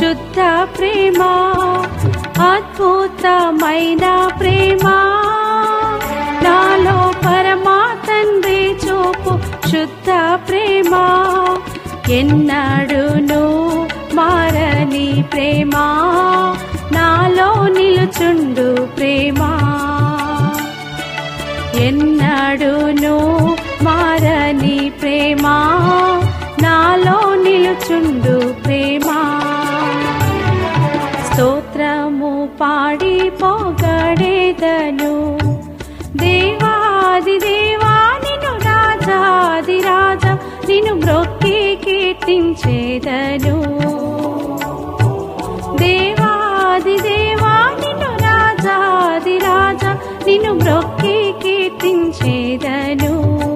శుద్ధ ప్రేమ అద్భుతమైన ప్రేమ నాలో పరమా తండ్రి చూపు శుద్ధ ప్రేమ ఎన్నడును మారని ప్రేమ నాలో నిలుచుండు ప్రేమ ఎన్నడును మారని ప్రేమ నాలో నిలుచుండు ప్రేమ స్తోత్రము పాడి పొగడేదను దేవాది దేవా నిన్ను రాజాది రాజా నిన్ను మ్రొక్కి కీర్తించేదను దేవాది దేవా నిన్ను రాజాది రాజా నిన్ను మ్రొక్కి కీర్తించేదను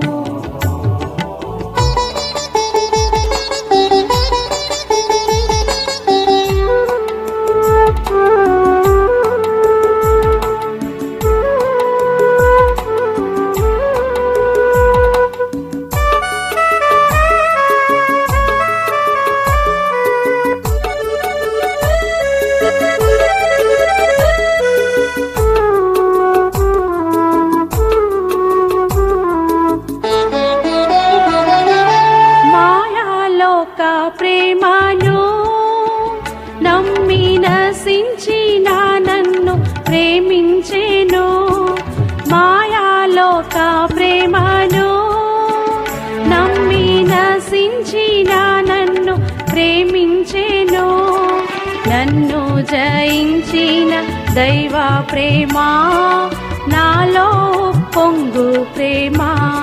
మాయాలోక ప్రేమను నమ్మి నశించిన నన్ను ప్రేమించెను మాయాలోక ప్రేమను నమ్మి నశించిన నన్ను ప్రేమించెను నన్ను జయించిన దైవ ప్రేమ నాలో పొంగు ప్రేమ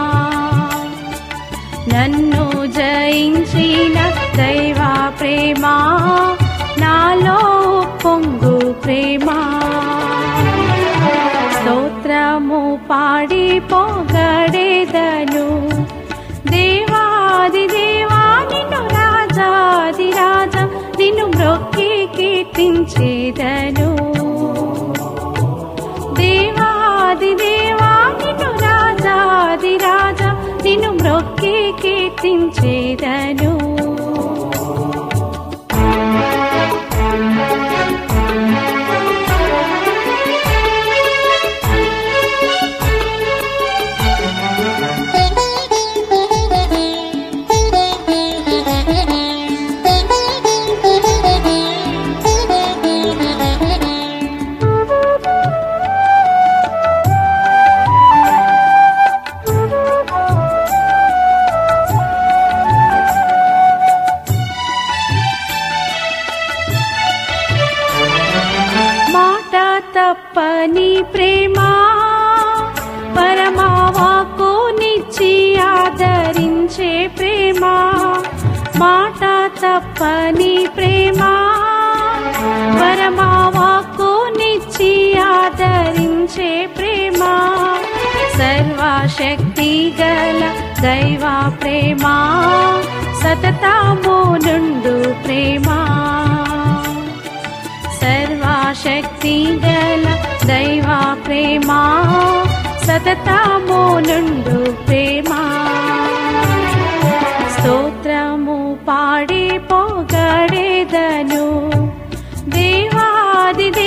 నన్ను జయించిన దైవ ప్రేమ నాలో పొంగు ప్రేమ స్తోత్రము పాడి పొగడేదను దేవాది దేవా నిన్ను రాజాది రాజా నిన్ను మ్రొక్కి కీర్తించేదను దేవాది దేవా నిన్ను రాజాది రాజా నిన్ను మ్రొక్కి కీర్తించేదను మాట తప్పని ప్రేమ పరమావాకు నిచ్చి ఆదరించే ప్రేమ మాట తప్పని ప్రేమ పరమావాకు నిచ్చి ఆదరించే ప్రేమ సర్వశక్తి గల దైవ ప్రేమ సతతము నుండు ప్రేమ సర్వశక్తి గల దైవ ప్రేమ సతతము నుండు ప్రేమ స్తోత్రము పాడి పొగడేదను దేవాది